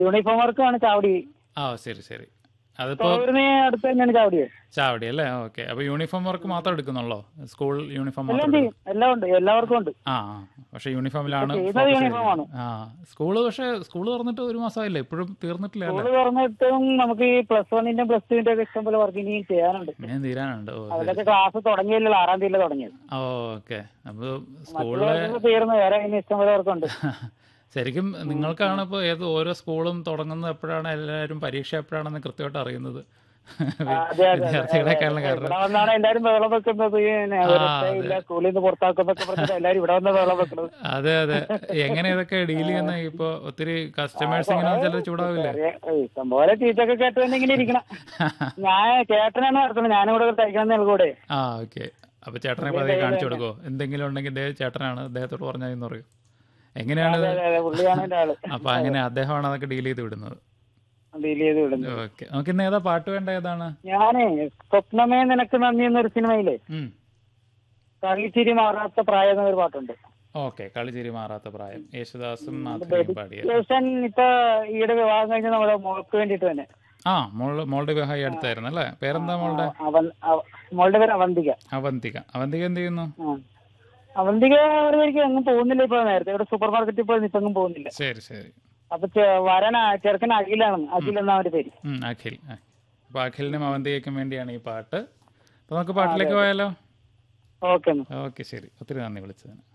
Uniform വർക്കാണ് ചാവടി ആ ശരി ശരി അതിപ്പോ ഇവിടുന്ന് അടുത്ത് തന്നെയാണ് ചാവടി ചാവടി അല്ലേ ഓക്കെ അപ്പൊ യൂണിഫോം വർക്ക് മാത്രം എടുക്കുന്നുള്ളോ സ്കൂൾ യൂണിഫോം എല്ലാം മാത്രം ചെയ്യും എല്ലാം ഉണ്ട് എല്ലാവർക്കും ഉണ്ട് ആ ആ. പക്ഷെ യൂണിഫോമിലാണ് ചെയ്യുന്നത് focus യൂണിഫോം ആണ്. ചെയ്തിരിക്കുന്നത്. ആ സ്കൂള് പക്ഷെ സ്കൂള് തുറന്നിട്ട് ഒരു മാസമായില്ലേ ഇപ്പോഴും തീർന്നിട്ടില്ല അല്ലേ സ്കൂള് തുറന്നിട്ടും നമുക്ക് ഈ പ്ലസ് വണ്ണിന്റെ പ്ലസ് ടുവിന്റെ ഒക്കെ ഇഷ്ടം പോലെ വർക്ക് ഇനിയും ചെയ്യാനുണ്ട് ഇനിയും തീരാനുണ്ട് ഓ ശരി. അതിലൊക്കെ ക്ലാസ് തുടങ്ങിയല്ലോ ആറാം തീയതി തുടങ്ങിയത് ഓ ഓക്കെ അപ്പൊ സ്കൂളിലെ മറ്റുള്ളവർക്ക് തീർന്നു വേറെ ഇനി ഇഷ്ടം പോലെ വർക്കുണ്ട് ശരിക്കും നിങ്ങൾക്കാണ് ഇപ്പോൾ ഏത് ഓരോ സ്കൂളും തുടങ്ങുന്നത് എപ്പോഴാണ് എല്ലാവരും പരീക്ഷ എപ്പോഴാണെന്ന് കൃത്യമായിട്ട് അറിയുന്നത് അതെ അതെ അതെ വിദ്യാർത്ഥികളെക്കാളും കാരണം ഇവിടെ വന്നാണ് എല്ലാരും ബഹളം വെക്കുന്നത് ഈ അവരൊക്കെ ഇല്ല സ്കൂളിൽ നിന്ന് പുറത്താക്കുന്നൊക്കെ പറഞ്ഞിട്ട് എല്ലാരും ഇവിടെ വന്ന് ബഹളം വെക്കുന്നത് അതെ അതെ എങ്ങനെ ഇതൊക്കെ ഡീൽ ചെയ്യുന്ന ഇപ്പൊ ഒത്തിരി കസ്റ്റമേഴ്സ് ഇങ്ങനെ ചിലർ ചൂടാവില്ലേ ചെറിയ- ഏയ് ഇഷ്ടംപോലെ ചീറ്റൊക്കെ കേട്ട് തന്നെ ഇങ്ങനെ ഇരിക്കണം ഞാൻ ചേട്ടനാണ് നടത്തുന്നത് ഞാനും കൂടെ തയ്ക്കണം കൂടെ ആ ഓക്കെ അപ്പൊ ചേട്ടനെ പതിയെ കാണിച്ചു കൊടുക്കോ എന്തെങ്കിലും ഉണ്ടെങ്കിൽ ഇദ്ദേഹം ചേട്ടനാണ് അദ്ദേഹത്തോട് പറഞ്ഞാൽ എന്ന് പറയൂ എങ്ങനെയാണ് അതെ അതെ അതെ പുള്ളിയാണ് എന്റെ ആള് അപ്പൊ അങ്ങനെ അദ്ദേഹമാണ് അതൊക്കെ ഡീൽ ചെയ്ത് വിടുന്നത് ഡീൽ ചെയ്ത് വിടുന്നത് ഓക്കെ നമുക്ക് ഇന്ന് ഏതാ പാട്ട് വേണ്ട ഏതാണ് ഞാനേ സ്വപ്നമേ നിനക്ക് നന്ദി എന്നൊരു സിനിമയിലെ ഉം കളിച്ചിരി മാറാത്ത പ്രായം എന്നൊരു പാട്ടുണ്ട് ഓക്കെ കളിച്ചിരി മാറാത്ത പ്രായം യേശുദാസും മാത്രയും പാടിയ ശേഷൻ ഇപ്പൊ ഈയിടെ വിവാഹം കഴിഞ്ഞ നമ്മുടെ മോൾക്ക് വേണ്ടിട്ട് തന്നെ ആ മോള് മോളുടെ വിവാഹം ഈ അടുത്തായിരുന്നു അല്ലേ പേരെന്താ മോളുടെ അവൻ അവ- മോളുടെ പേര് അവന്തിക അവന്തിക അവന്തിക എന്ത് ചെയ്യുന്നു ആ. അവന്തിക ഒരു വഴിക്ക് എങ്ങും പോകുന്നില്ല ഇപ്പൊ നേരത്തെ ഇവിടെ സൂപ്പർ മാർക്കറ്റിൽ പോയി ഇപ്പൊ എങ്ങും പോകുന്നില്ല ശരി ശരി അപ്പൊ ചെ- വരൻ ആ- ചെറുക്കൻ അഖിലാണ് അഖിൽ എന്നാ അവന്റെ പേര് ഉം, അഖിൽ ആ. അപ്പൊ അഖിലിനും അവന്തികയ്ക്കും വേണ്ടിയാണ് ഈ പാട്ട് അപ്പൊ നമുക്ക് പാട്ടിലേക്ക് പോയാലോ ഓക്കെ ഓക്കെ ശരി ഒത്തിരി നന്ദി വിളിച്ചതിന്